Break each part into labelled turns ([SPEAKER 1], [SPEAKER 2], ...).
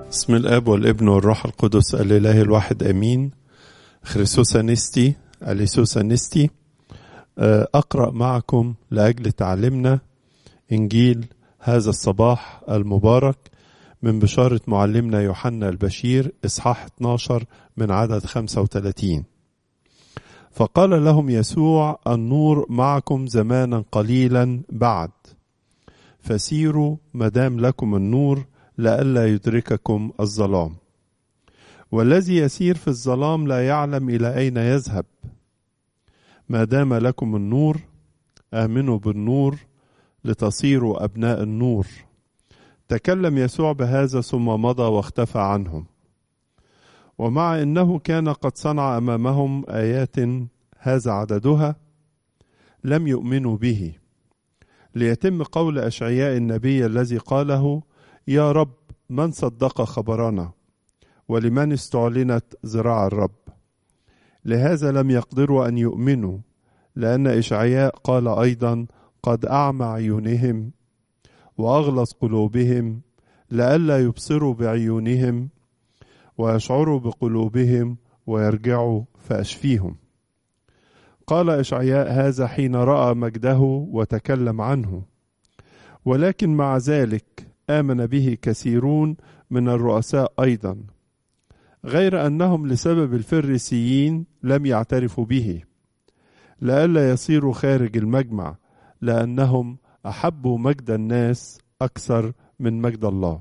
[SPEAKER 1] بسم الاب والابن والروح القدس الاله الواحد امين خريسوس انستي اليسوس انستي اقرا معكم لاجل تعلمنا انجيل هذا الصباح المبارك من بشاره معلمنا يوحنا البشير اصحاح 12 من عدد 35 فقال لهم يسوع النور معكم زمانا قليلا بعد فسيروا مدام لكم النور لئلا يدرككم الظلام والذي يسير في الظلام لا يعلم الى اين يذهب ما دام لكم النور امنوا بالنور لتصيروا ابناء النور تكلم يسوع بهذا ثم مضى واختفى عنهم ومع انه كان قد صنع امامهم ايات هذا عددها لم يؤمنوا به ليتم قول اشعياء النبي الذي قاله يا رب من صدق خبرنا ولمن استعلنت ذراع الرب لهذا لم يقدروا ان يؤمنوا لان اشعياء قال ايضا قد اعمى عيونهم واغلظ قلوبهم لئلا يبصروا بعيونهم ويشعروا بقلوبهم ويرجعوا فاشفيهم قال اشعياء هذا حين راى مجده وتكلم عنه ولكن مع ذلك امن به كثيرون من الرؤساء ايضا غير انهم لسبب الفريسيين لم يعترفوا به لئلا يصيروا خارج المجمع لانهم احبوا مجد الناس اكثر من مجد الله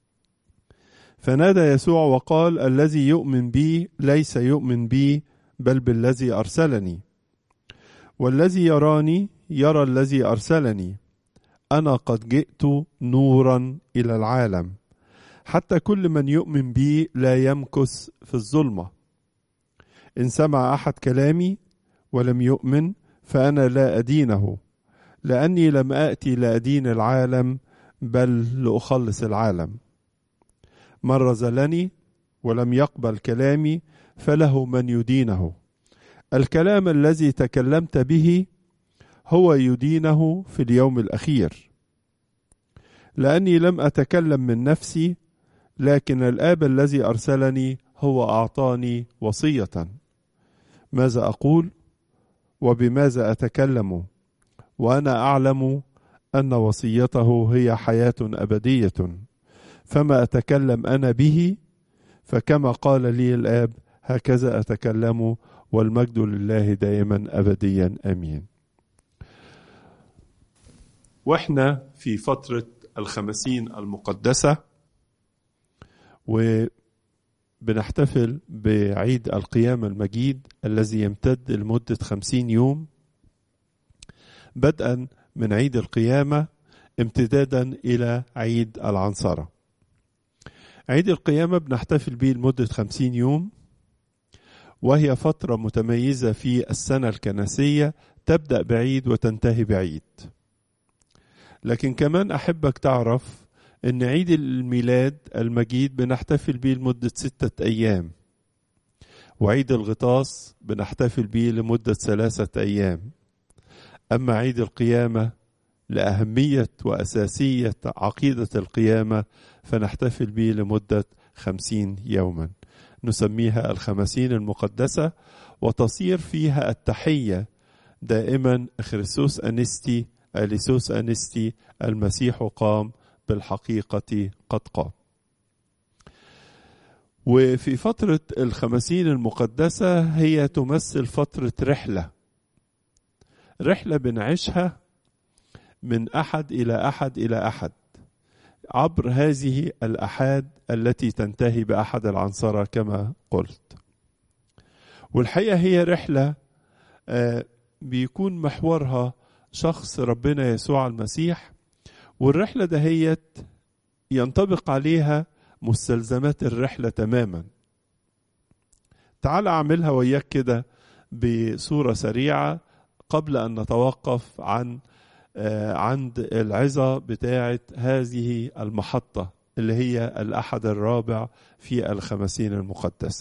[SPEAKER 1] فنادى يسوع وقال الذي يؤمن بي ليس يؤمن بي بل بالذي ارسلني والذي يراني يرى الذي ارسلني انا قد جئت نورا الى العالم حتى كل من يؤمن بي لا يمكث في الظلمه ان سمع احد كلامي ولم يؤمن فانا لا ادينه لاني لم اتي لادين العالم بل لاخلص العالم من رزلني ولم يقبل كلامي فله من يدينه الكلام الذي تكلمت به هو يدينه في اليوم الاخير لاني لم اتكلم من نفسي لكن الاب الذي ارسلني هو اعطاني وصيه ماذا اقول وبماذا اتكلم وانا اعلم ان وصيته هي حياه ابديه فما اتكلم انا به فكما قال لي الاب هكذا اتكلم والمجد لله دائما ابديا امين واحنا في فتره الخمسين المقدسه وبنحتفل بعيد القيامة المجيد الذي يمتد لمدة خمسين يوم بدءا من عيد القيامة امتدادا إلى عيد العنصرة عيد القيامة بنحتفل به لمدة خمسين يوم وهي فترة متميزة في السنة الكنسية تبدأ بعيد وتنتهي بعيد لكن كمان أحبك تعرف ان عيد الميلاد المجيد بنحتفل به لمدة ستة أيام وعيد الغطاس بنحتفل به لمدة ثلاثة أيام أما عيد القيامة لأهمية وأساسية عقيدة القيامة فنحتفل به لمدة خمسين يوما نسميها الخمسين المقدسة وتصير فيها التحية دائما خريسوس أنستي أليسوس أنستي المسيح قام بالحقيقة قد قام وفي فترة الخمسين المقدسة هي تمثل فترة رحلة رحلة بنعيشها من أحد إلى أحد إلى أحد عبر هذه الأحاد التي تنتهي بأحد العنصرة كما قلت والحقيقة هي رحلة بيكون محورها شخص ربنا يسوع المسيح والرحلة دهيت ينطبق عليها مستلزمات الرحلة تماما تعال أعملها وياك كده بصورة سريعة قبل أن نتوقف عن عند العظة بتاعة هذه المحطة اللي هي الأحد الرابع في الخمسين المقدسة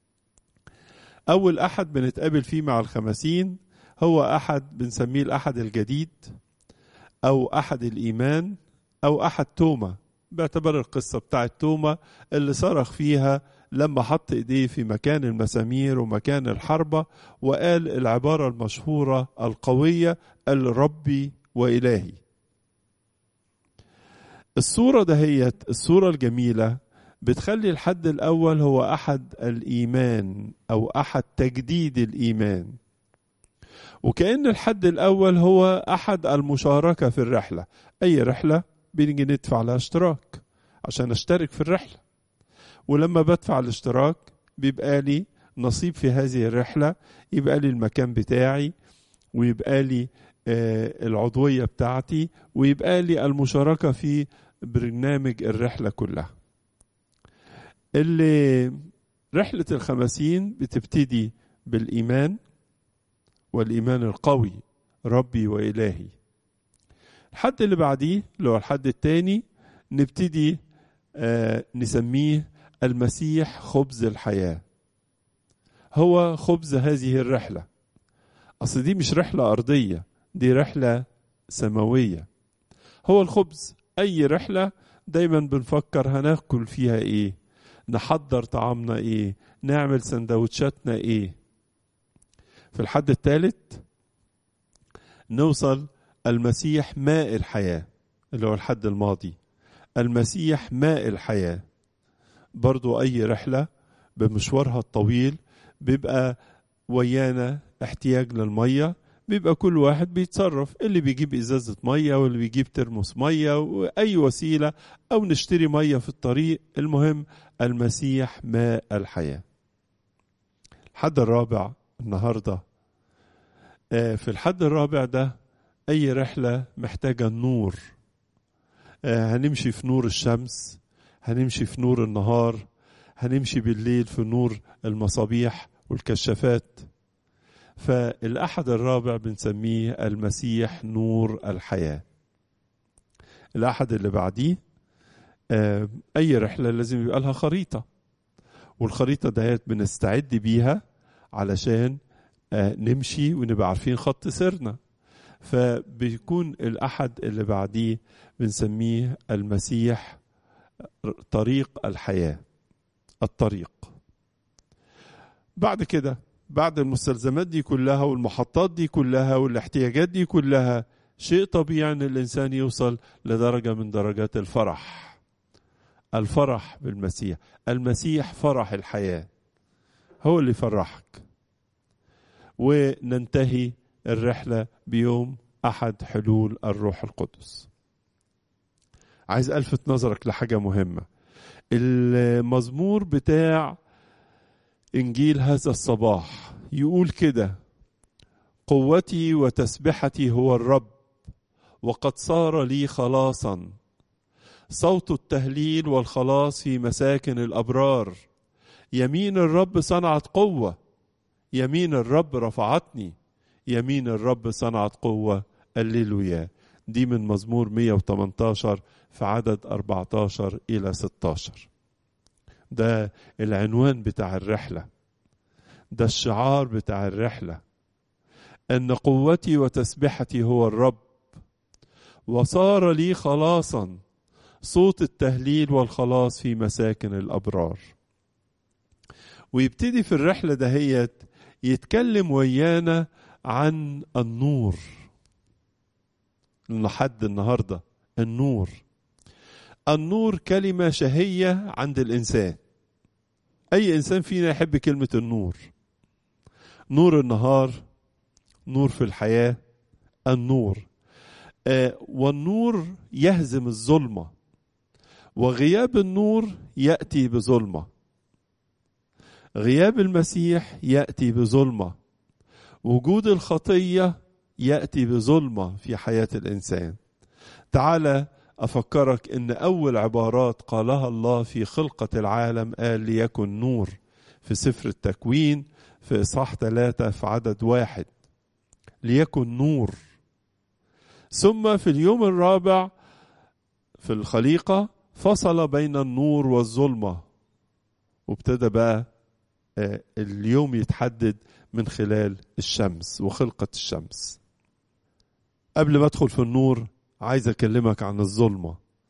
[SPEAKER 1] أول أحد بنتقابل فيه مع الخمسين هو أحد بنسميه الأحد الجديد أو أحد الإيمان أو أحد توما باعتبار القصة بتاعت توما اللي صرخ فيها لما حط ايديه في مكان المسامير ومكان الحربة وقال العبارة المشهورة القوية الربي وإلهي الصورة دهيت الصورة الجميلة بتخلي الحد الأول هو أحد الإيمان أو أحد تجديد الإيمان وكأن الحد الأول هو أحد المشاركة في الرحلة أي رحلة بنيجي ندفع لها اشتراك عشان أشترك في الرحلة ولما بدفع الاشتراك بيبقى لي نصيب في هذه الرحلة يبقى لي المكان بتاعي ويبقى لي آه العضوية بتاعتي ويبقى لي المشاركة في برنامج الرحلة كلها اللي رحلة الخمسين بتبتدي بالإيمان والإيمان القوي ربي وإلهي الحد اللي بعديه اللي هو الحد التاني نبتدي آه نسميه المسيح خبز الحياة هو خبز هذه الرحلة أصل دي مش رحلة أرضية دي رحلة سماوية هو الخبز أي رحلة دايما بنفكر هناكل فيها إيه نحضر طعامنا إيه نعمل سندوتشاتنا إيه في الحد الثالث نوصل المسيح ماء الحياة اللي هو الحد الماضي المسيح ماء الحياة برضو أي رحلة بمشوارها الطويل بيبقى ويانا احتياج للمية بيبقى كل واحد بيتصرف اللي بيجيب إزازة مية واللي بيجيب ترمس مية وأي وسيلة أو نشتري مية في الطريق المهم المسيح ماء الحياة الحد الرابع النهاردة في الحد الرابع ده أي رحلة محتاجة النور هنمشي في نور الشمس هنمشي في نور النهار هنمشي بالليل في نور المصابيح والكشافات فالأحد الرابع بنسميه المسيح نور الحياة الأحد اللي بعديه أي رحلة لازم يبقى لها خريطة والخريطة دهيت بنستعد بيها علشان نمشي ونبقى عارفين خط سيرنا فبيكون الأحد اللي بعديه بنسميه المسيح طريق الحياة الطريق بعد كده بعد المستلزمات دي كلها والمحطات دي كلها والاحتياجات دي كلها شيء طبيعي ان الانسان يوصل لدرجه من درجات الفرح الفرح بالمسيح المسيح فرح الحياه هو اللي يفرحك وننتهي الرحله بيوم احد حلول الروح القدس عايز الفت نظرك لحاجه مهمه المزمور بتاع انجيل هذا الصباح يقول كده قوتي وتسبحتي هو الرب وقد صار لي خلاصا صوت التهليل والخلاص في مساكن الابرار يمين الرب صنعت قوه يمين الرب رفعتني يمين الرب صنعت قوه الليلويا دي من مزمور 118 في عدد 14 الى 16 ده العنوان بتاع الرحله ده الشعار بتاع الرحله ان قوتي وتسبحتي هو الرب وصار لي خلاصا صوت التهليل والخلاص في مساكن الابرار ويبتدي في الرحله دهيت يتكلم ويانا عن النور لحد النهارده النور النور كلمه شهيه عند الانسان اي انسان فينا يحب كلمه النور نور النهار نور في الحياه النور آه والنور يهزم الظلمه وغياب النور ياتي بظلمه غياب المسيح ياتي بظلمه وجود الخطيه ياتي بظلمه في حياه الانسان تعالى افكرك ان اول عبارات قالها الله في خلقه العالم قال ليكن نور في سفر التكوين في اصحاح ثلاثه في عدد واحد ليكن نور ثم في اليوم الرابع في الخليقه فصل بين النور والظلمه وابتدى بقى اليوم يتحدد من خلال الشمس وخلقه الشمس قبل ما ادخل في النور عايز اكلمك عن الظلمه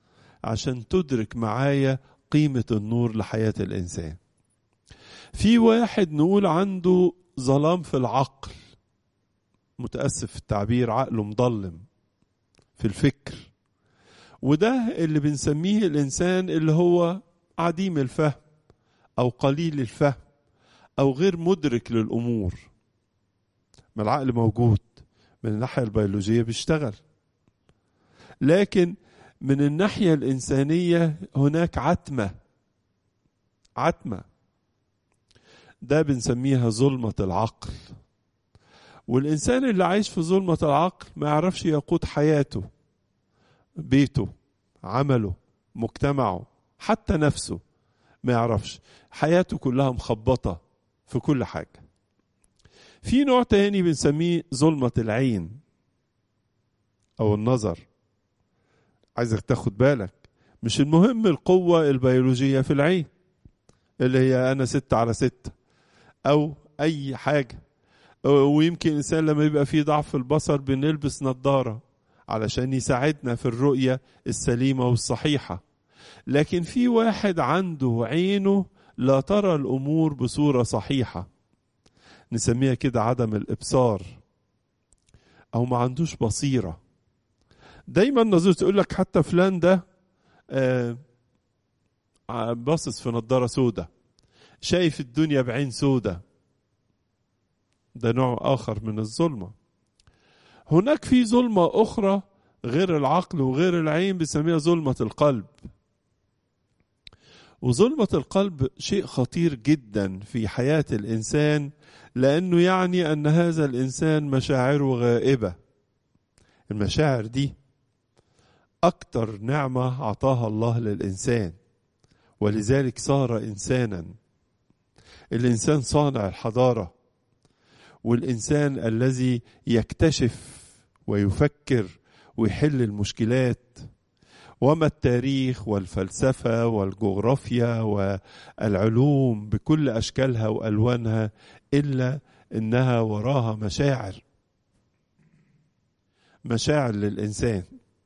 [SPEAKER 1] عشان تدرك معايا قيمة النور لحياة الإنسان في واحد نقول عنده ظلام في العقل متأسف في التعبير عقله مضلم في الفكر وده اللي بنسميه الإنسان اللي هو عديم الفهم أو قليل الفهم أو غير مدرك للأمور ما العقل موجود من الناحية البيولوجية بيشتغل لكن من الناحية الإنسانية هناك عتمة عتمة ده بنسميها ظلمة العقل والإنسان اللي عايش في ظلمة العقل ما يعرفش يقود حياته بيته عمله مجتمعه حتى نفسه ما يعرفش حياته كلها مخبطة في كل حاجة في نوع تاني بنسميه ظلمة العين أو النظر عايزك تاخد بالك مش المهم القوة البيولوجية في العين اللي هي أنا ستة على ستة أو أي حاجة ويمكن الإنسان لما يبقى فيه ضعف في البصر بنلبس نظارة علشان يساعدنا في الرؤية السليمة والصحيحة لكن في واحد عنده عينه لا ترى الأمور بصورة صحيحة نسميها كده عدم الإبصار أو ما عندوش بصيرة دايما نظرة تقول لك حتى فلان ده آه باصص في نظارة سودة شايف الدنيا بعين سودة ده نوع آخر من الظلمة هناك في ظلمة أخرى غير العقل وغير العين بنسميها ظلمة القلب وظلمة القلب شيء خطير جدا في حياة الإنسان لأنه يعني أن هذا الإنسان مشاعره غائبة المشاعر دي أكتر نعمة أعطاها الله للإنسان ولذلك صار إنسانا الإنسان صانع الحضارة والإنسان الذي يكتشف ويفكر ويحل المشكلات وما التاريخ والفلسفة والجغرافيا والعلوم بكل أشكالها وألوانها إلا إنها وراها مشاعر مشاعر للإنسان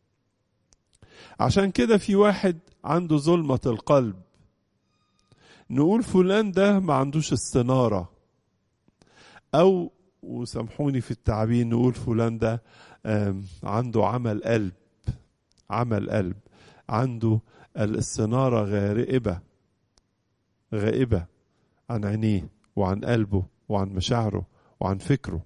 [SPEAKER 1] عشان كده في واحد عنده ظلمة القلب نقول فلان ده ما عندوش استنارة أو وسامحوني في التعبير نقول فلان ده عنده عمل قلب عمل قلب عنده الاستنارة غائبة غائبة عن عينيه وعن قلبه وعن مشاعره وعن فكره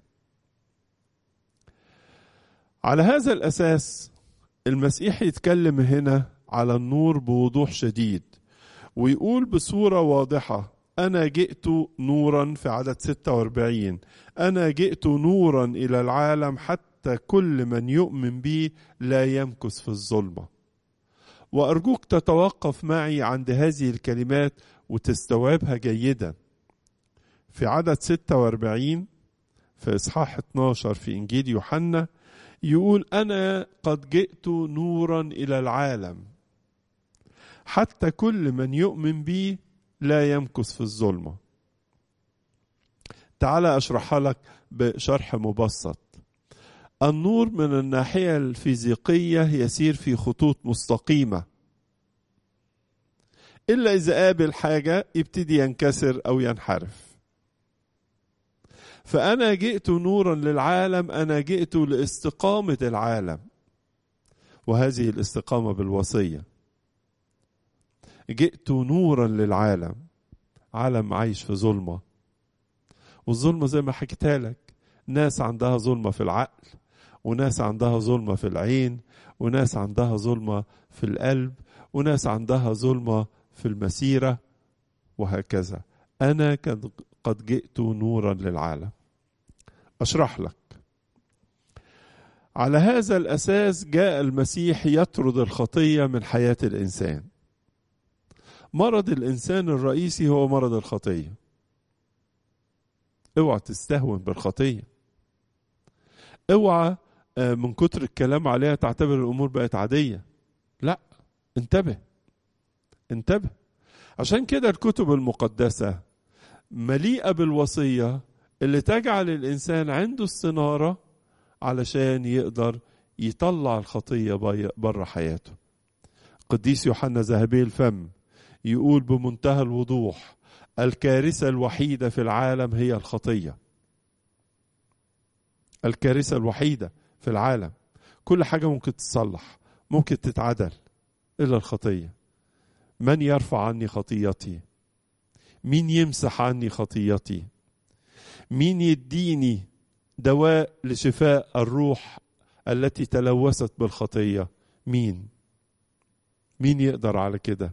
[SPEAKER 1] على هذا الأساس المسيح يتكلم هنا على النور بوضوح شديد ويقول بصورة واضحة أنا جئت نورا في عدد 46 أنا جئت نورا إلى العالم حتى كل من يؤمن بي لا يمكث في الظلمة وأرجوك تتوقف معي عند هذه الكلمات وتستوعبها جيدا في عدد 46 في إصحاح 12 في إنجيل يوحنا يقول أنا قد جئت نورا إلى العالم حتى كل من يؤمن بي لا يمكث في الظلمة تعال أشرحها لك بشرح مبسط النور من الناحية الفيزيقية يسير في خطوط مستقيمة إلا إذا قابل حاجة يبتدي ينكسر أو ينحرف فأنا جئت نورا للعالم أنا جئت لاستقامة العالم وهذه الاستقامة بالوصية جئت نورا للعالم عالم عايش في ظلمة والظلمة زي ما حكيتها لك ناس عندها ظلمة في العقل وناس عندها ظلمة في العين وناس عندها ظلمة في القلب وناس عندها ظلمة في المسيرة وهكذا أنا قد جئت نورا للعالم أشرح لك على هذا الأساس جاء المسيح يطرد الخطية من حياة الإنسان مرض الإنسان الرئيسي هو مرض الخطية اوعى تستهون بالخطية اوعى من كتر الكلام عليها تعتبر الأمور بقت عادية لا انتبه انتبه عشان كده الكتب المقدسة مليئة بالوصية اللي تجعل الإنسان عنده استنارة علشان يقدر يطلع الخطية بره حياته قديس يوحنا ذهبي الفم يقول بمنتهى الوضوح الكارثة الوحيدة في العالم هي الخطية الكارثة الوحيدة في العالم كل حاجة ممكن تتصلح ممكن تتعدل إلا الخطية من يرفع عني خطيتي مين يمسح عني خطيتي مين يديني دواء لشفاء الروح التي تلوثت بالخطيه مين مين يقدر على كده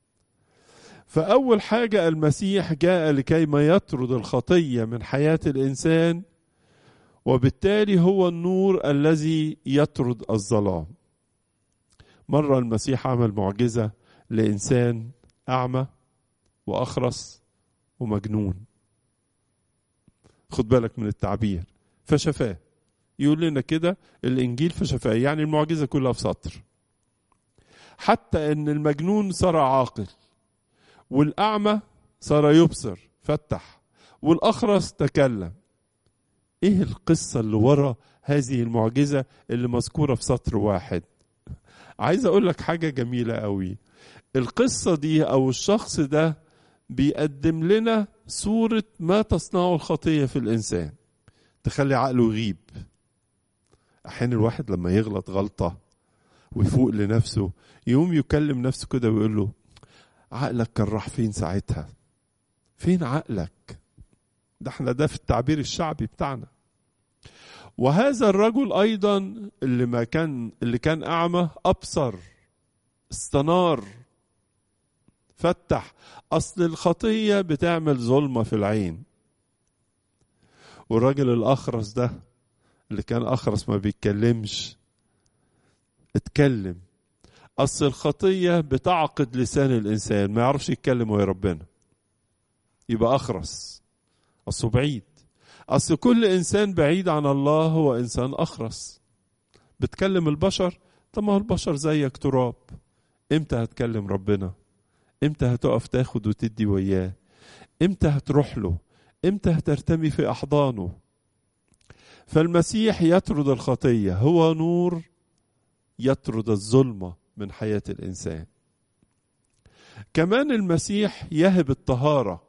[SPEAKER 1] فاول حاجه المسيح جاء لكي ما يطرد الخطيه من حياه الانسان وبالتالي هو النور الذي يطرد الظلام مره المسيح عمل معجزه لانسان اعمى واخرس ومجنون خد بالك من التعبير فشفاه يقول لنا كده الانجيل فشفاه يعني المعجزه كلها في سطر حتى ان المجنون صار عاقل والاعمى صار يبصر فتح والاخرس تكلم ايه القصه اللي ورا هذه المعجزه اللي مذكوره في سطر واحد عايز اقول لك حاجه جميله قوي القصه دي او الشخص ده بيقدم لنا صوره ما تصنعه الخطيه في الانسان تخلي عقله يغيب احيانا الواحد لما يغلط غلطه ويفوق لنفسه يقوم يكلم نفسه كده ويقول له عقلك كان راح فين ساعتها فين عقلك ده احنا ده في التعبير الشعبي بتاعنا وهذا الرجل ايضا اللي ما كان اللي كان اعمى ابصر استنار فتح اصل الخطيه بتعمل ظلمه في العين والراجل الاخرس ده اللي كان اخرس ما بيتكلمش اتكلم اصل الخطيه بتعقد لسان الانسان ما يعرفش يتكلم ويا ربنا يبقى اخرس اصله بعيد اصل كل انسان بعيد عن الله هو انسان اخرس بتكلم البشر طب ما هو البشر زيك تراب امتى هتكلم ربنا امتى هتقف تاخد وتدي وياه امتى هتروح له امتى هترتمي في احضانه فالمسيح يطرد الخطيه هو نور يطرد الظلمه من حياه الانسان كمان المسيح يهب الطهاره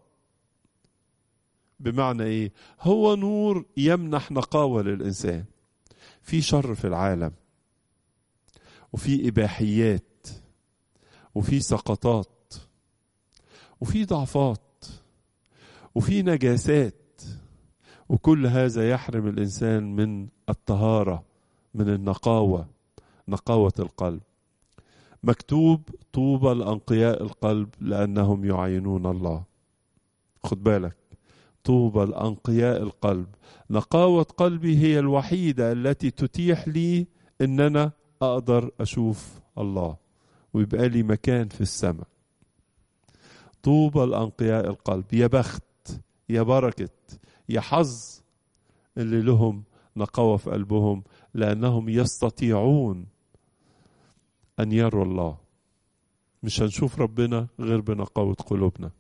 [SPEAKER 1] بمعنى ايه هو نور يمنح نقاوه للانسان في شر في العالم وفي اباحيات وفي سقطات وفي ضعفات وفي نجاسات وكل هذا يحرم الانسان من الطهاره من النقاوه نقاوه القلب مكتوب طوبى لانقياء القلب لانهم يعينون الله خد بالك طوبى لانقياء القلب نقاوه قلبي هي الوحيده التي تتيح لي ان انا اقدر اشوف الله ويبقى لي مكان في السماء طوبى لانقياء القلب يا بخت يا بركه يا حظ اللي لهم نقاوه في قلبهم لانهم يستطيعون ان يروا الله مش هنشوف ربنا غير بنقاوه قلوبنا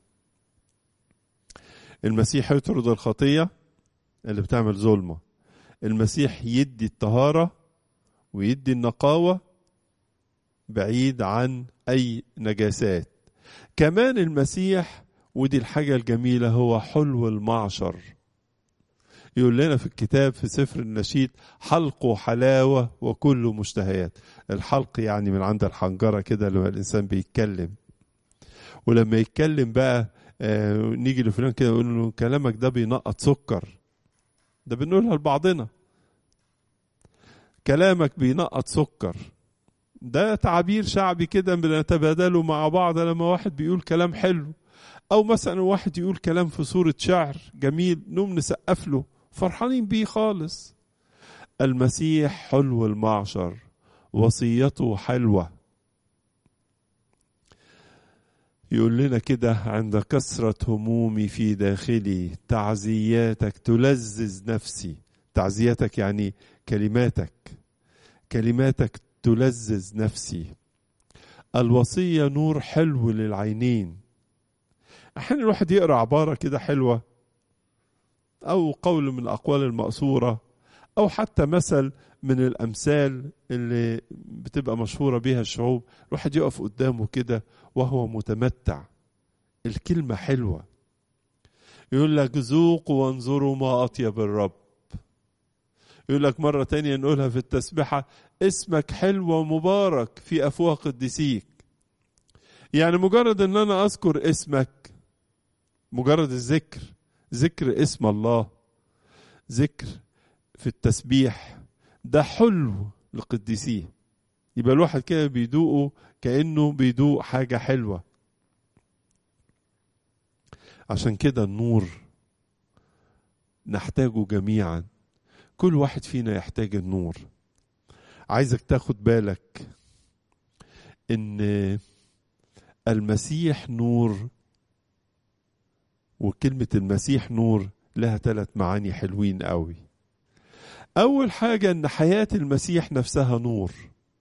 [SPEAKER 1] المسيح يطرد الخطيه اللي بتعمل ظلمه المسيح يدي الطهاره ويدي النقاوه بعيد عن اي نجاسات كمان المسيح ودي الحاجه الجميله هو حلو المعشر يقول لنا في الكتاب في سفر النشيد حلق حلاوة وكل مشتهيات الحلق يعني من عند الحنجرة كده لما الإنسان بيتكلم ولما يتكلم بقى آه نيجي لفلان كده يقول له كلامك ده بينقط سكر ده بنقولها لبعضنا كلامك بينقط سكر ده تعبير شعبي كده بنتبادله مع بعض لما واحد بيقول كلام حلو او مثلا واحد يقول كلام في صورة شعر جميل نقوم نسقف له فرحانين بيه خالص المسيح حلو المعشر وصيته حلوة يقول لنا كده عند كثرة همومي في داخلي تعزياتك تلذذ نفسي تعزياتك يعني كلماتك كلماتك تلذذ نفسي الوصية نور حلو للعينين أحيانا الواحد يقرأ عبارة كده حلوة أو قول من الأقوال المأثورة أو حتى مثل من الأمثال اللي بتبقى مشهورة بها الشعوب الواحد يقف قدامه كده وهو متمتع الكلمة حلوة يقول لك ذوقوا وانظروا ما أطيب الرب يقول لك مرة تانية نقولها في التسبحة اسمك حلو ومبارك في أفواه قديسيك يعني مجرد ان انا اذكر اسمك مجرد الذكر ذكر اسم الله ذكر في التسبيح ده حلو لقديسيه يبقى الواحد كده بيدوقه كأنه بيدوق حاجة حلوة عشان كده النور نحتاجه جميعا كل واحد فينا يحتاج النور عايزك تاخد بالك ان المسيح نور وكلمة المسيح نور لها ثلاث معاني حلوين قوي أول حاجة أن حياة المسيح نفسها نور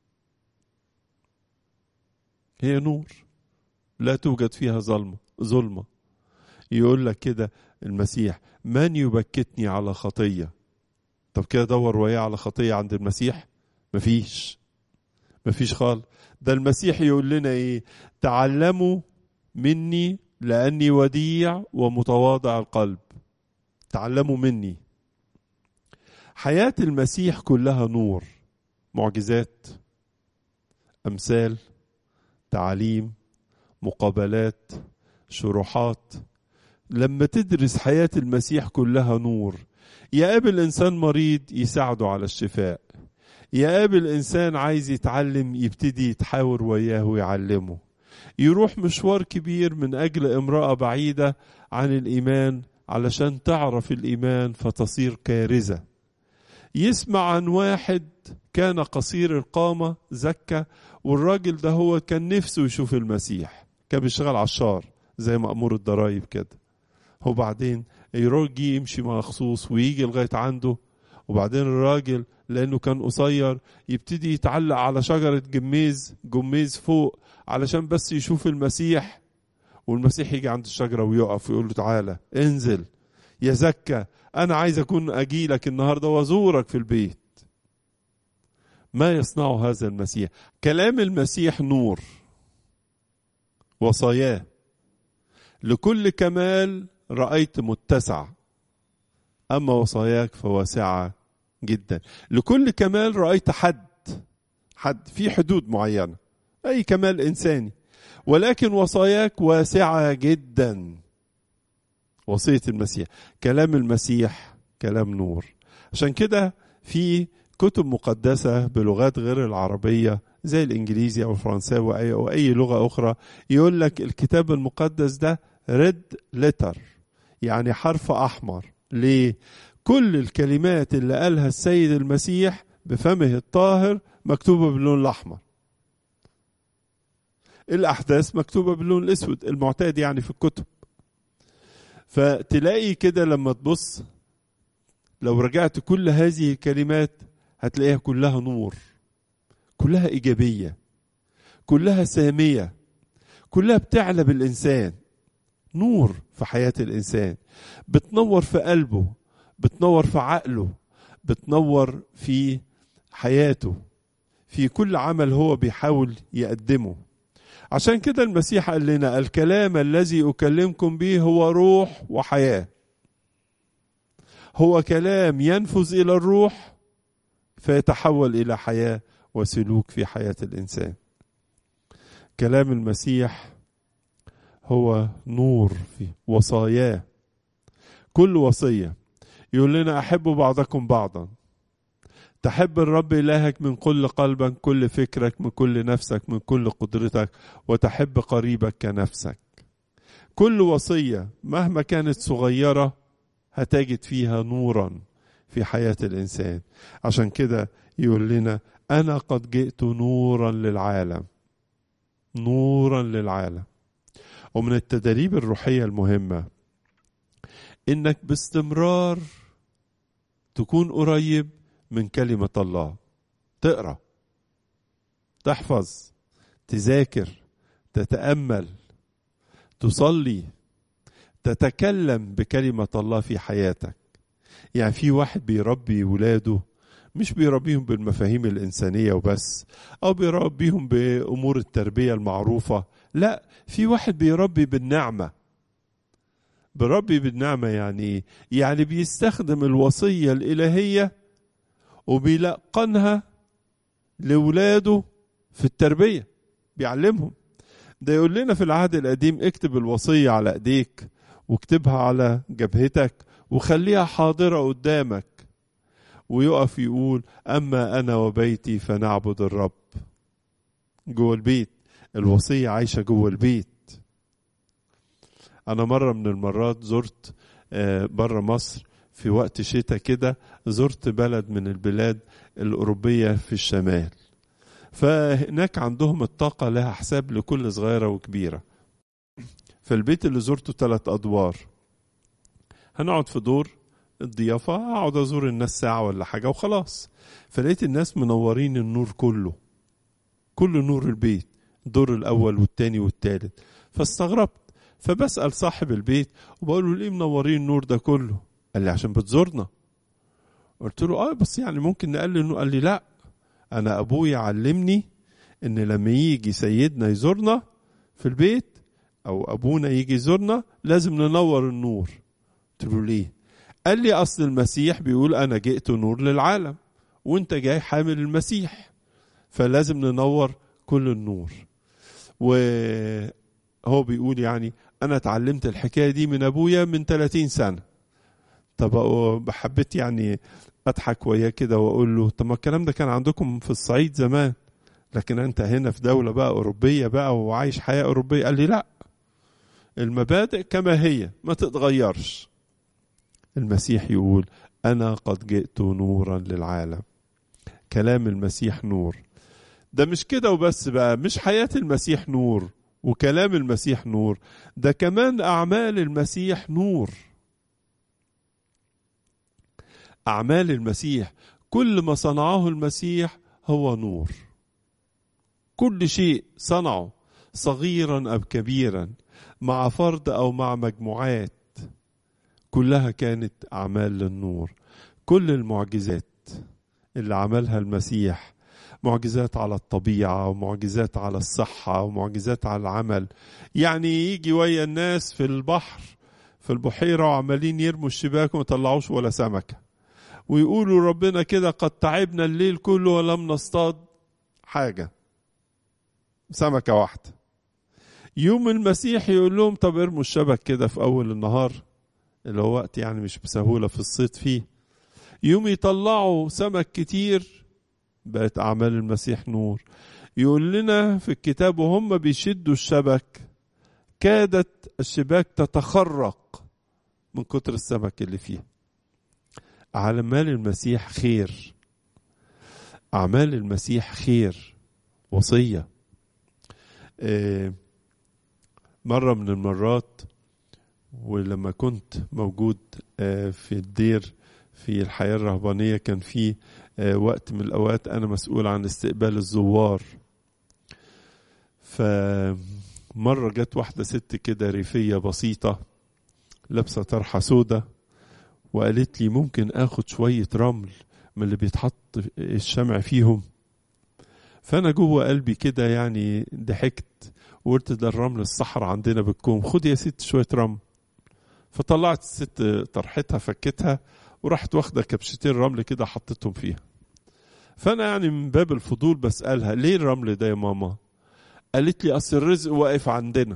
[SPEAKER 1] هي نور لا توجد فيها ظلمة ظلمة يقول لك كده المسيح من يبكتني على خطية طب كده دور وياه على خطية عند المسيح مفيش مفيش خالص ده المسيح يقول لنا ايه تعلموا مني لاني وديع ومتواضع القلب تعلموا مني حياه المسيح كلها نور معجزات امثال تعاليم مقابلات شروحات لما تدرس حياه المسيح كلها نور يقابل انسان مريض يساعده على الشفاء يقابل انسان عايز يتعلم يبتدي يتحاور وياه ويعلمه يروح مشوار كبير من اجل امراه بعيده عن الايمان علشان تعرف الايمان فتصير كارثه يسمع عن واحد كان قصير القامه زكى والراجل ده هو كان نفسه يشوف المسيح كان بيشتغل عشار زي مأمور الضرايب كده وبعدين يجي يمشي مخصوص ويجي لغايه عنده وبعدين الراجل لانه كان قصير يبتدي يتعلق على شجره جميز جميز فوق علشان بس يشوف المسيح والمسيح يجي عند الشجره ويقف ويقول له تعالى انزل يا زكى انا عايز اكون اجي لك النهارده وازورك في البيت ما يصنعه هذا المسيح كلام المسيح نور وصاياه لكل كمال رايت متسع اما وصاياك فواسعه جدا لكل كمال رأيت حد حد في حدود معينة أي كمال إنساني ولكن وصاياك واسعة جدا وصية المسيح كلام المسيح كلام نور عشان كده في كتب مقدسة بلغات غير العربية زي الإنجليزي أو الفرنساوي أو أي, أو أي لغة أخرى يقول لك الكتاب المقدس ده ريد لتر يعني حرف أحمر ليه؟ كل الكلمات اللي قالها السيد المسيح بفمه الطاهر مكتوبة باللون الأحمر الأحداث مكتوبة باللون الأسود المعتاد يعني في الكتب فتلاقي كده لما تبص لو رجعت كل هذه الكلمات هتلاقيها كلها نور كلها إيجابية كلها سامية كلها بتعلى بالإنسان نور في حياة الإنسان بتنور في قلبه بتنور في عقله بتنور في حياته في كل عمل هو بيحاول يقدمه عشان كده المسيح قال لنا الكلام الذي أكلمكم به هو روح وحياة هو كلام ينفذ إلى الروح فيتحول إلى حياة وسلوك في حياة الإنسان كلام المسيح هو نور في وصاياه كل وصيه يقول لنا احبوا بعضكم بعضا تحب الرب الهك من كل قلبك كل فكرك من كل نفسك من كل قدرتك وتحب قريبك كنفسك كل وصيه مهما كانت صغيره هتجد فيها نورا في حياه الانسان عشان كده يقول لنا انا قد جئت نورا للعالم نورا للعالم ومن التدريب الروحيه المهمه انك باستمرار تكون قريب من كلمة الله تقرا تحفظ تذاكر تتأمل تصلي تتكلم بكلمة الله في حياتك يعني في واحد بيربي ولاده مش بيربيهم بالمفاهيم الإنسانية وبس أو بيربيهم بأمور التربية المعروفة لا في واحد بيربي بالنعمة بربي بالنعمة يعني إيه؟ يعني بيستخدم الوصية الإلهية وبيلقنها لولاده في التربية بيعلمهم ده يقول لنا في العهد القديم اكتب الوصية على ايديك واكتبها على جبهتك وخليها حاضرة قدامك ويقف يقول أما أنا وبيتي فنعبد الرب جوه البيت الوصية عايشة جوه البيت أنا مرة من المرات زرت بره مصر في وقت شتاء كده زرت بلد من البلاد الأوروبية في الشمال فهناك عندهم الطاقة لها حساب لكل صغيرة وكبيرة فالبيت اللي زرته ثلاث أدوار هنقعد في دور الضيافة أقعد أزور الناس ساعة ولا حاجة وخلاص فلقيت الناس منورين النور كله كل نور البيت الدور الأول والتاني والتالت فاستغربت فبسأل صاحب البيت وبقول له ليه منورين النور ده كله قال لي عشان بتزورنا قلت له اه بس يعني ممكن نقلل النور قال لي لا انا ابويا علمني ان لما يجي سيدنا يزورنا في البيت او ابونا يجي يزورنا لازم ننور النور قلت له ليه قال لي اصل المسيح بيقول انا جئت نور للعالم وانت جاي حامل المسيح فلازم ننور كل النور وهو بيقول يعني انا اتعلمت الحكايه دي من ابويا من 30 سنه طب حبيت يعني اضحك وياه كده واقول له طب ما الكلام ده كان عندكم في الصعيد زمان لكن انت هنا في دوله بقى اوروبيه بقى وعايش حياه اوروبيه قال لي لا المبادئ كما هي ما تتغيرش المسيح يقول انا قد جئت نورا للعالم كلام المسيح نور ده مش كده وبس بقى مش حياه المسيح نور وكلام المسيح نور ده كمان اعمال المسيح نور أعمال المسيح كل ما صنعه المسيح هو نور كل شيء صنعه صغيرا أو كبيرا مع فرد أو مع مجموعات كلها كانت أعمال للنور كل المعجزات اللي عملها المسيح معجزات على الطبيعة ومعجزات على الصحة ومعجزات على العمل يعني يجي ويا الناس في البحر في البحيرة وعمالين يرموا الشباك وما طلعوش ولا سمكة ويقولوا ربنا كده قد تعبنا الليل كله ولم نصطاد حاجة سمكة واحدة يوم المسيح يقول لهم طب ارموا الشبك كده في أول النهار اللي هو وقت يعني مش بسهولة في الصيد فيه يوم يطلعوا سمك كتير بقت أعمال المسيح نور يقول لنا في الكتاب وهم بيشدوا الشبك كادت الشباك تتخرق من كتر السمك اللي فيه أعمال المسيح خير أعمال المسيح خير وصية مرة من المرات ولما كنت موجود في الدير في الحياة الرهبانية كان في وقت من الأوقات أنا مسؤول عن استقبال الزوار فمرة جت واحدة ست كده ريفية بسيطة لابسة طرحة سودة وقالت لي ممكن اخد شوية رمل من اللي بيتحط الشمع فيهم فانا جوه قلبي كده يعني ضحكت وقلت ده الرمل الصحراء عندنا بالكوم خد يا ست شوية رمل فطلعت الست طرحتها فكتها وراحت واخدة كبشتين رمل كده حطيتهم فيها فانا يعني من باب الفضول بسألها ليه الرمل ده يا ماما قالت لي اصل الرزق واقف عندنا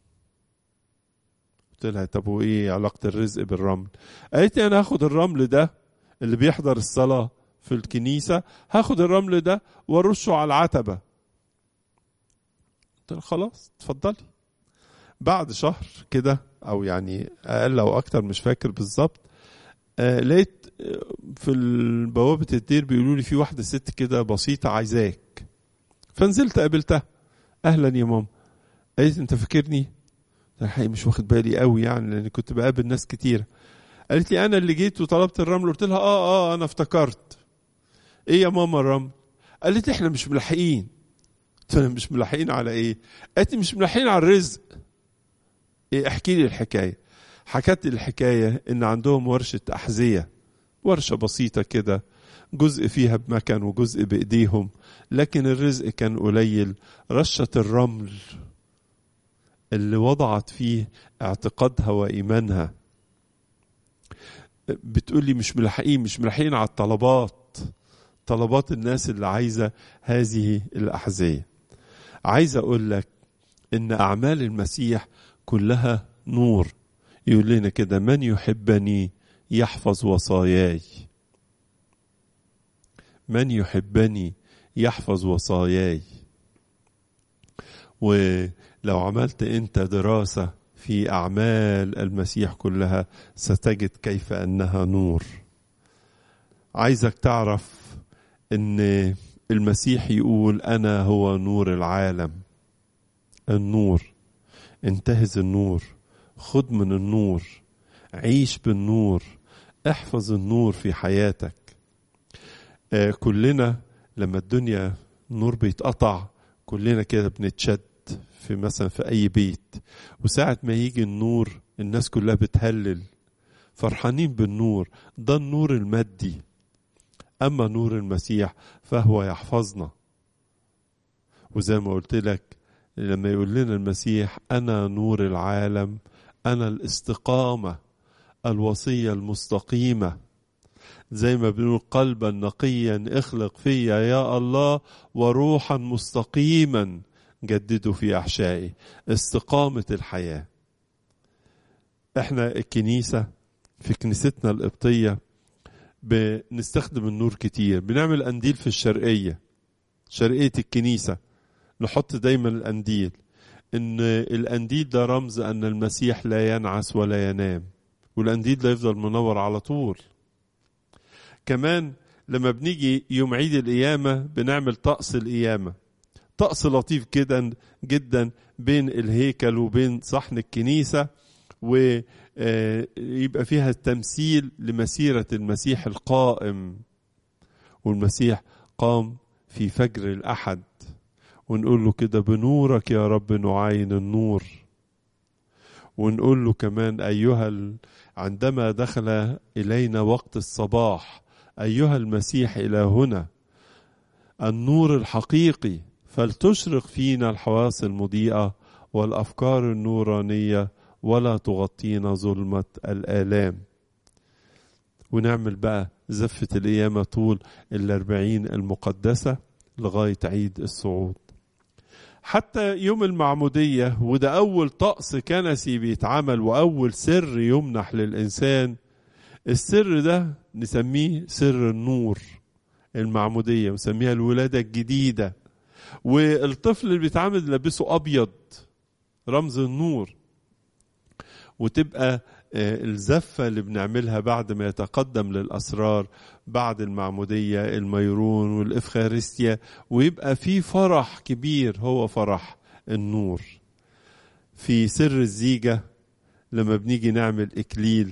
[SPEAKER 1] قلت لها طب وايه علاقة الرزق بالرمل قالت لي انا هاخد الرمل ده اللي بيحضر الصلاة في الكنيسة هاخد الرمل ده وارشه على العتبة قلت لها خلاص اتفضلي بعد شهر كده او يعني اقل او اكتر مش فاكر بالظبط آه لقيت في بوابة الدير بيقولوا لي في واحدة ست كده بسيطة عايزاك فنزلت قابلتها اهلا يا ماما قالت انت فاكرني الحقيقة مش واخد بالي قوي يعني لان كنت بقابل ناس كتير قالت لي انا اللي جيت وطلبت الرمل قلت لها اه اه انا افتكرت ايه يا ماما الرمل قالت لي احنا مش ملاحقين قلت لها مش ملاحقين على ايه قالت لي مش ملاحقين على الرزق ايه احكي لي الحكايه حكت لي الحكايه ان عندهم ورشه احذيه ورشه بسيطه كده جزء فيها بمكن وجزء بإيديهم لكن الرزق كان قليل رشة الرمل اللي وضعت فيه اعتقادها وإيمانها بتقول لي مش ملاحقين مش ملاحقين على الطلبات طلبات الناس اللي عايزة هذه الأحذية عايز أقول لك إن أعمال المسيح كلها نور يقول لنا كده من يحبني يحفظ وصاياي من يحبني يحفظ وصاياي ولو عملت انت دراسة في أعمال المسيح كلها ستجد كيف أنها نور عايزك تعرف أن المسيح يقول أنا هو نور العالم النور انتهز النور خد من النور عيش بالنور احفظ النور في حياتك آه كلنا لما الدنيا النور بيتقطع كلنا كده بنتشد في مثلا في اي بيت وساعة ما يجي النور الناس كلها بتهلل فرحانين بالنور ده النور المادي اما نور المسيح فهو يحفظنا وزي ما قلت لك لما يقول لنا المسيح انا نور العالم انا الاستقامه الوصيه المستقيمه زي ما بنقول قلبا نقيا اخلق فيا يا الله وروحا مستقيما جدده في احشائي استقامه الحياه احنا الكنيسه في كنيستنا القبطيه بنستخدم النور كتير بنعمل قنديل في الشرقيه شرقيه الكنيسه نحط دايما القنديل ان القنديل ده رمز ان المسيح لا ينعس ولا ينام والقنديل ده يفضل منور على طول كمان لما بنيجي يوم عيد القيامة بنعمل طقس القيامة طقس لطيف جدا جدا بين الهيكل وبين صحن الكنيسة ويبقى فيها تمثيل لمسيرة المسيح القائم والمسيح قام في فجر الأحد ونقول له كده بنورك يا رب نعاين النور ونقول له كمان أيها ال... عندما دخل إلينا وقت الصباح أيها المسيح إلى هنا النور الحقيقي فلتشرق فينا الحواس المضيئة والأفكار النورانية ولا تغطينا ظلمة الآلام ونعمل بقى زفة القيامة طول الأربعين المقدسة لغاية عيد الصعود حتى يوم المعمودية وده أول طقس كنسي بيتعمل وأول سر يمنح للإنسان السر ده نسميه سر النور المعمودية ونسميها الولادة الجديدة والطفل اللي بيتعامل لابسه أبيض رمز النور وتبقى الزفة اللي بنعملها بعد ما يتقدم للأسرار بعد المعمودية الميرون والإفخارستيا ويبقى في فرح كبير هو فرح النور في سر الزيجة لما بنيجي نعمل إكليل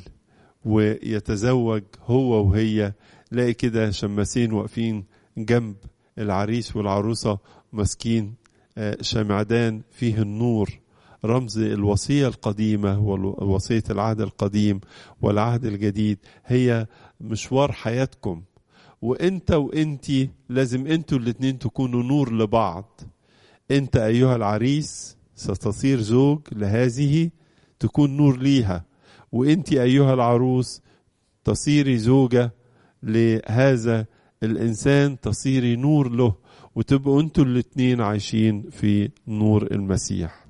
[SPEAKER 1] ويتزوج هو وهي لاقي كده شماسين واقفين جنب العريس والعروسة ماسكين شمعدان فيه النور رمز الوصية القديمة ووصية العهد القديم والعهد الجديد هي مشوار حياتكم وانت وانتي لازم انتوا الاتنين تكونوا نور لبعض انت ايها العريس ستصير زوج لهذه تكون نور ليها وانت ايها العروس تصيري زوجة لهذا الانسان تصيري نور له وتبقوا انتوا الاتنين عايشين في نور المسيح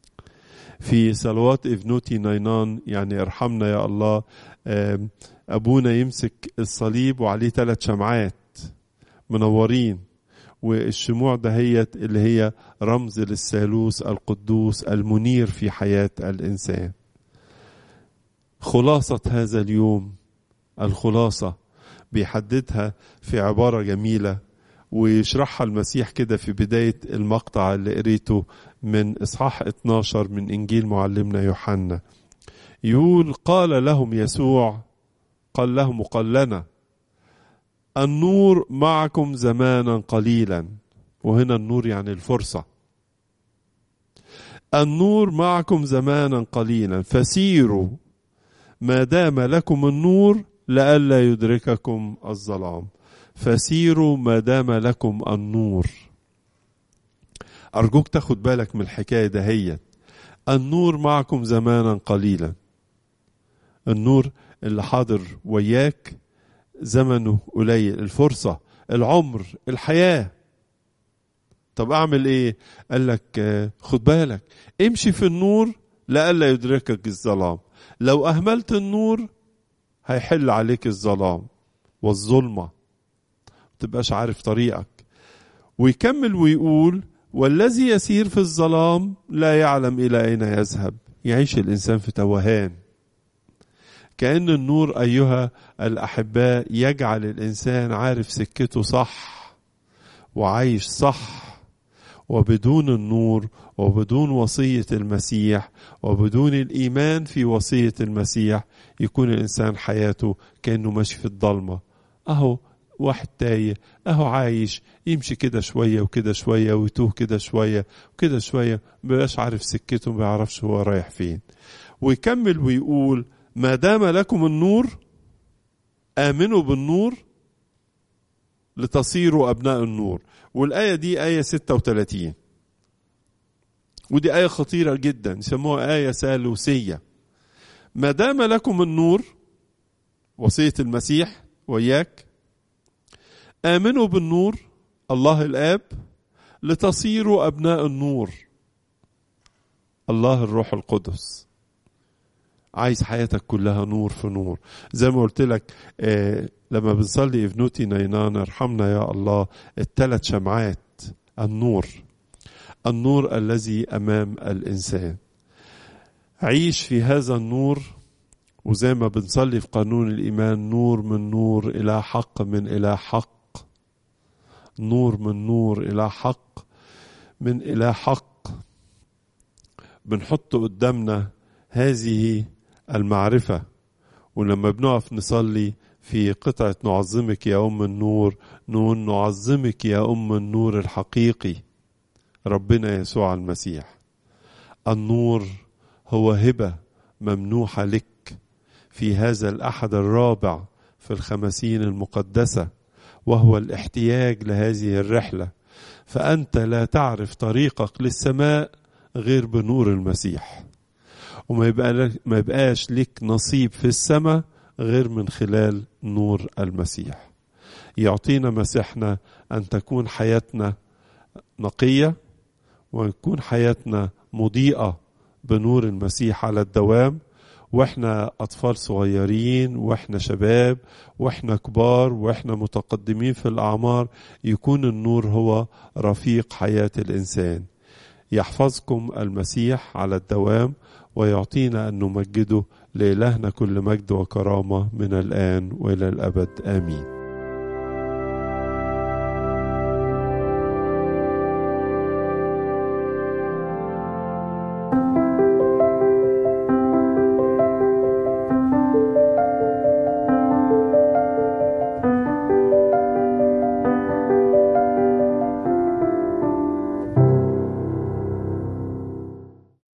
[SPEAKER 1] في صلوات ابنوتي ناينان يعني ارحمنا يا الله ابونا يمسك الصليب وعليه ثلاث شمعات منورين والشموع دهيت اللي هي رمز للثالوث القدوس المنير في حياة الإنسان خلاصة هذا اليوم الخلاصة بيحددها في عبارة جميلة ويشرحها المسيح كده في بداية المقطع اللي قريته من إصحاح 12 من إنجيل معلمنا يوحنا يقول قال لهم يسوع قال لهم وقال لنا النور معكم زمانا قليلا وهنا النور يعني الفرصة النور معكم زمانا قليلا فسيروا ما دام لكم النور لئلا يدرككم الظلام فسيروا ما دام لكم النور أرجوك تاخد بالك من الحكاية دهيت النور معكم زمانا قليلا النور اللي حاضر وياك زمنه قليل الفرصة العمر الحياة طب أعمل إيه قال لك خد بالك امشي في النور لئلا يدركك الظلام لو أهملت النور هيحل عليك الظلام والظلمة تبقاش عارف طريقك ويكمل ويقول والذي يسير في الظلام لا يعلم إلى أين يذهب يعيش الإنسان في توهان كأن النور أيها الأحباء يجعل الإنسان عارف سكته صح وعايش صح وبدون النور وبدون وصية المسيح وبدون الإيمان في وصية المسيح يكون الإنسان حياته كأنه ماشي في الضلمة أهو واحد تايه أهو عايش يمشي كده شوية وكده شوية ويتوه كده شوية وكده شوية مبقاش عارف سكته ما بيعرفش هو رايح فين ويكمل ويقول ما دام لكم النور آمنوا بالنور لتصيروا أبناء النور والآية دي آية 36 ودي آية خطيرة جدا يسموها آية سالوسية ما دام لكم النور وصية المسيح وياك آمنوا بالنور الله الآب لتصيروا أبناء النور الله الروح القدس عايز حياتك كلها نور في نور زي ما قلت لك آه لما بنصلي ابنوتي نينان ارحمنا يا الله الثلاث شمعات النور النور الذي امام الانسان عيش في هذا النور وزي ما بنصلي في قانون الايمان نور من نور الى حق من الى حق نور من نور الى حق من الى حق بنحط قدامنا هذه المعرفة ولما بنقف نصلي في قطعة نعظمك يا أم النور نقول نعظمك يا أم النور الحقيقي ربنا يسوع المسيح النور هو هبة ممنوحة لك في هذا الأحد الرابع في الخمسين المقدسة وهو الاحتياج لهذه الرحلة فأنت لا تعرف طريقك للسماء غير بنور المسيح وما يبقى ما يبقاش لك نصيب في السماء غير من خلال نور المسيح يعطينا مسيحنا أن تكون حياتنا نقية وتكون حياتنا مضيئة بنور المسيح على الدوام واحنا اطفال صغيرين واحنا شباب واحنا كبار واحنا متقدمين في الاعمار يكون النور هو رفيق حياه الانسان يحفظكم المسيح على الدوام ويعطينا ان نمجده لالهنا كل مجد وكرامه من الان والى الابد امين